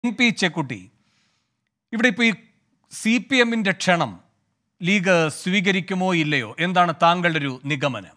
N P ചെക്കുട്ടി ഇവിടെ ഇപ്പോൾ ഈ സി പി എമ്മിൻ്റെ ക്ഷണം ലീഗ് സ്വീകരിക്കുമോ ഇല്ലയോ എന്താണ് താങ്കളുടെ ഒരു നിഗമനം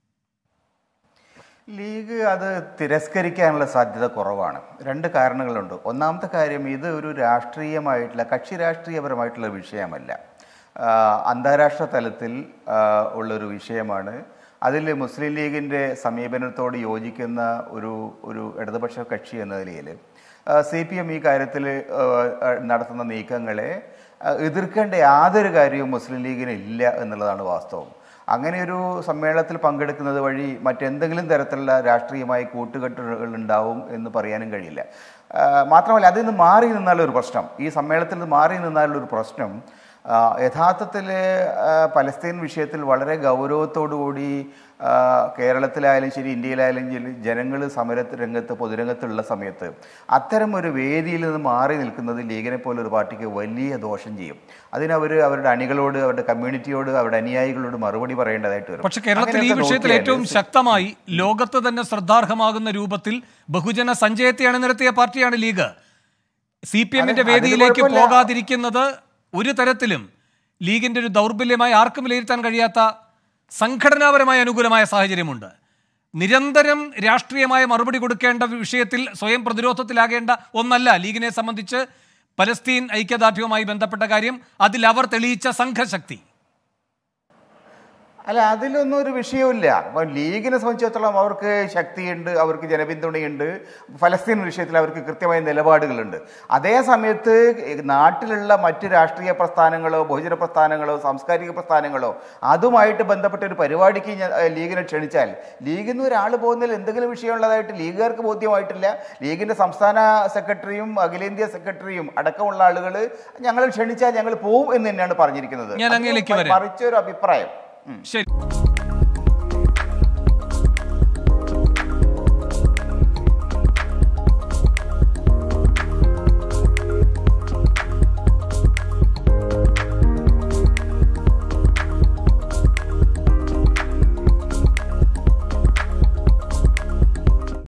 ലീഗ് അത് തിരസ്കരിക്കാനുള്ള സാധ്യത കുറവാണ് രണ്ട് കാരണങ്ങളുണ്ട് ഒന്നാമത്തെ കാര്യം ഇത് ഒരു രാഷ്ട്രീയമായിട്ടുള്ള കക്ഷി രാഷ്ട്രീയപരമായിട്ടുള്ള വിഷയമല്ല ആ, അന്താരാഷ്ട്ര തലത്തിൽ ആ, ഉള്ളൊരു വിഷയമാണ് അതിൽ മുസ്ലിം ലീഗിൻ്റെ സമീപനത്തോട് യോജിക്കുന്ന ഒരു ഒരു ഇടതുപക്ഷ കക്ഷി എന്ന നിലയിൽ സി പി എം ഈ കാര്യത്തിൽ നടത്തുന്ന നീക്കങ്ങളെ ആ, എതിർക്കേണ്ട യാതൊരു കാര്യവും മുസ്ലിം ലീഗിന് ഇല്ല എന്നുള്ളതാണ് വാസ്തവം അങ്ങനെ ഒരു സമ്മേളനത്തിൽ പങ്കെടുക്കുന്നത് വഴി മറ്റെന്തെങ്കിലും തരത്തിലുള്ള രാഷ്ട്രീയമായ കൂട്ടുകെട്ടുകൾ ഉണ്ടാവും എന്ന് പറയാനും കഴിയില്ല ആ, മാത്രമല്ല അതിൽ നിന്ന് മാറി നിന്നാലൊരു പ്രശ്നം ഈ സമ്മേളനത്തിൽ നിന്ന് മാറി നിന്നാലൊരു പ്രശ്നം ആ, യഥാർത്ഥത്തിൽ ആ, പലസ്തീൻ വിഷയത്തിൽ വളരെ ഗൗരവത്തോടുകൂടി ആ, കേരളത്തിലായാലും ശരി ഇന്ത്യയിലായാലും ശരി ജനങ്ങൾ സമര രംഗത്ത് പൊതുരംഗത്തുള്ള സമയത്ത് അത്തരം ഒരു വേദിയിൽ നിന്ന് മാറി നിൽക്കുന്നത് ലീഗിനെ പോലെ ഒരു പാർട്ടിക്ക് വലിയ ദോഷം ചെയ്യും അതിനവർ അവരുടെ അണികളോട് അവരുടെ കമ്മ്യൂണിറ്റിയോട് അവരുടെ അനുയായികളോട് മറുപടി പറയേണ്ടതായിട്ട് വരും പക്ഷെ കേരളത്തിൽ ഈ അങ്ങനെയൊക്കെ വിഷയത്തിൽ നോക്കിയാൽ ഏറ്റവും ശക്തമായി ലോകത്ത് തന്നെ ശ്രദ്ധാർഹമാകുന്ന രൂപത്തിൽ ബഹുജന സഞ്ചയത്തെ അണിനിരത്തിയ പാർട്ടിയാണ് ലീഗ് സി പി എമ്മിന്റെ അതെ, അതിന് വേദിയിലേക്ക് കുഴപ്പമില്ല. പോകാതിരിക്കുന്നത് ഒരു തരത്തിലും ലീഗിന്റെ ഒരു ദൗർബല്യമായി ആർക്കും വിലയിരുത്താൻ കഴിയാത്ത സംഘടനാപരമായ അനുകൂലമായ സാഹചര്യമുണ്ട് നിരന്തരം രാഷ്ട്രീയമായ മറുപടി കൊടുക്കേണ്ട വിഷയത്തിൽ സ്വയം പ്രതിരോധത്തിലാകേണ്ട ഒന്നല്ല ലീഗിനെ സംബന്ധിച്ച് പലസ്തീൻ ഐക്യദാർഢ്യവുമായി ബന്ധപ്പെട്ട കാര്യം അതിൽ അവർ തെളിയിച്ച സംഘശക്തി അല്ല അതിലൊന്നും ഒരു വിഷയമില്ല അപ്പം ലീഗിനെ സംബന്ധിച്ചിടത്തോളം അവർക്ക് ശക്തിയുണ്ട് അവർക്ക് ജനപിന്തുണയുണ്ട് ഫലസ്തീൻ വിഷയത്തിൽ അവർക്ക് കൃത്യമായ നിലപാടുകളുണ്ട് അതേ സമയത്ത് നാട്ടിലുള്ള മറ്റ് രാഷ്ട്രീയ പ്രസ്ഥാനങ്ങളോ ബഹുജന പ്രസ്ഥാനങ്ങളോ സാംസ്കാരിക പ്രസ്ഥാനങ്ങളോ അതുമായിട്ട് ബന്ധപ്പെട്ട ഒരു പരിപാടിക്ക് ഞാൻ, ഏഹ്, ലീഗിനെ ക്ഷണിച്ചാൽ ലീഗിൽ നിന്ന് ഒരാൾ പോകുന്നതിൽ എന്തെങ്കിലും വിഷയമുള്ളതായിട്ട് ലീഗുകാർക്ക് ബോധ്യമായിട്ടില്ല ലീഗിന്റെ സംസ്ഥാന സെക്രട്ടറിയും അഖിലേന്ത്യാ സെക്രട്ടറിയും അടക്കമുള്ള ആളുകൾ ഞങ്ങൾ ക്ഷണിച്ചാൽ ഞങ്ങൾ പോവും എന്ന് തന്നെയാണ് പറഞ്ഞിരിക്കുന്നത് ഞാൻ അത് അങ്ങയിലേക്ക് വരാം. മറിച്ചൊരു അഭിപ്രായം ഉം. ശരി